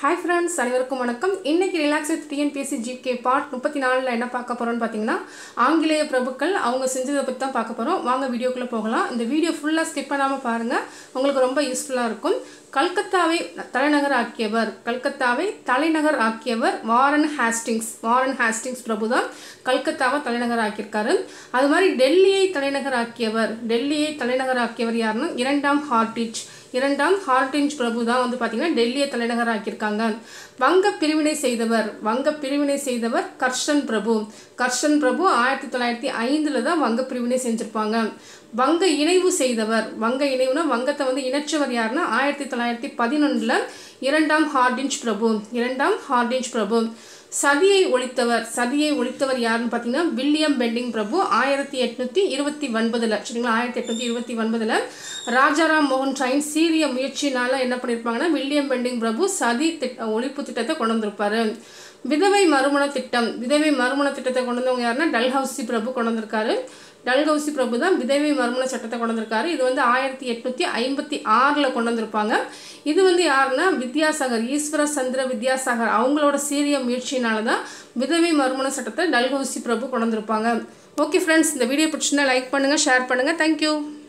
hi friends அனைவருக்கும் வணக்கம் இன்னைக்கு relax with TNPSC GK part முப்பத்தி நாலில் என்ன பார்க்க போகிறோம்னு பார்த்தீங்கன்னா ஆங்கிலேய பிரபுக்கள் அவங்க செஞ்சதை பற்றி தான் பார்க்க போகிறோம் வாங்க வீடியோக்குள்ளே போகலாம் இந்த வீடியோ ஃபுல்லாக ஸ்கிப் பண்ணாமல் பாருங்கள் உங்களுக்கு ரொம்ப யூஸ்ஃபுல்லாக இருக்கும் கல்கத்தாவை தலைநகர் ஆக்கியவர் கல்கத்தாவை தலைநகர் ஆக்கியவர் வாரன் ஹாஸ்டிங்ஸ் வாரன் ஹாஸ்டிங்ஸ் பிரபு தான் கல்கத்தாவை தலைநகர் ஆக்கியிருக்காரு அது மாதிரி டெல்லியை தலைநகர் ஆக்கியவர் டெல்லியை தலைநகர் ஆக்கியவர் யாருன்னா இரண்டாம் ஹார்டிச் இரண்டாம் ஹார்டிஞ்ச் பிரபு தான் வந்து பார்த்தீங்கன்னா டெல்லியை தலைநகர் ஆக்கியிருக்காங்க வங்க பிரிவினை செய்தவர் வங்க பிரிவினை செய்தவர் கர்ஷன் பிரபு கர்ஷன் பிரபு ஆயிரத்தி தொள்ளாயிரத்தி ஐந்தில் தான் வங்க பிரிவினை செஞ்சுருப்பாங்க வங்க இணைவு செய்தவர் வங்க இணைவுனா வங்கத்தை வந்து இணைச்சவர் யாருன்னா ஆயிரத்தி தொள்ளாயிரத்தி பதினொன்றில் இரண்டாம் ஹார்டிஞ்ச் பிரபு இரண்டாம் ஹார்டிஞ்ச் பிரபு சதியை ஒழித்தவர் சதியை ஒழித்தவர் யாருன்னு பார்த்தீங்கன்னா வில்லியம் பெண்டிங் பிரபு ஆயிரத்தி எட்நூற்றி இருபத்தி ஒன்பதில் சரிங்களா ஆயிரத்தி எட்நூற்றி இருபத்தி ஒன்பதில் ராஜாராம் மோகன் ராயின் சீரிய முயற்சினால என்ன பண்ணியிருப்பாங்கன்னா வில்லியம் பெண்டிங் பிரபு சதி திட்ட ஒழிப்பு திட்டத்தை கொண்டு வந்திருப்பாரு விதவை மறுமண திட்டம் விதவை மறுமண திட்டத்தை கொண்டு வந்தவங்க யாருன்னா டல்ஹவுசி பிரபு கொண்டு வந்திருக்காரு டல்ஹவுசி பிரபு தான் விதவை மறுமண சட்டத்தை கொண்டு வந்திருக்காரு இது வந்து ஆயிரத்தி எட்நூற்றி ஐம்பத்தி ஆறில் கொண்டு வந்திருப்பாங்க இது வந்து யாருன்னா வித்யாசாகர் ஈஸ்வர சந்திர வித்யாசாகர் அவங்களோட சீரிய முயற்சியினால தான் விதவை மறுமண சட்டத்தை டல்ஹவுசி பிரபு கொண்டு வந்திருப்பாங்க ஓகே ஃப்ரெண்ட்ஸ் இந்த வீடியோ பிடிச்சிருந்தா லைக் பண்ணுங்கள் ஷேர் பண்ணுங்கள் தேங்க்யூ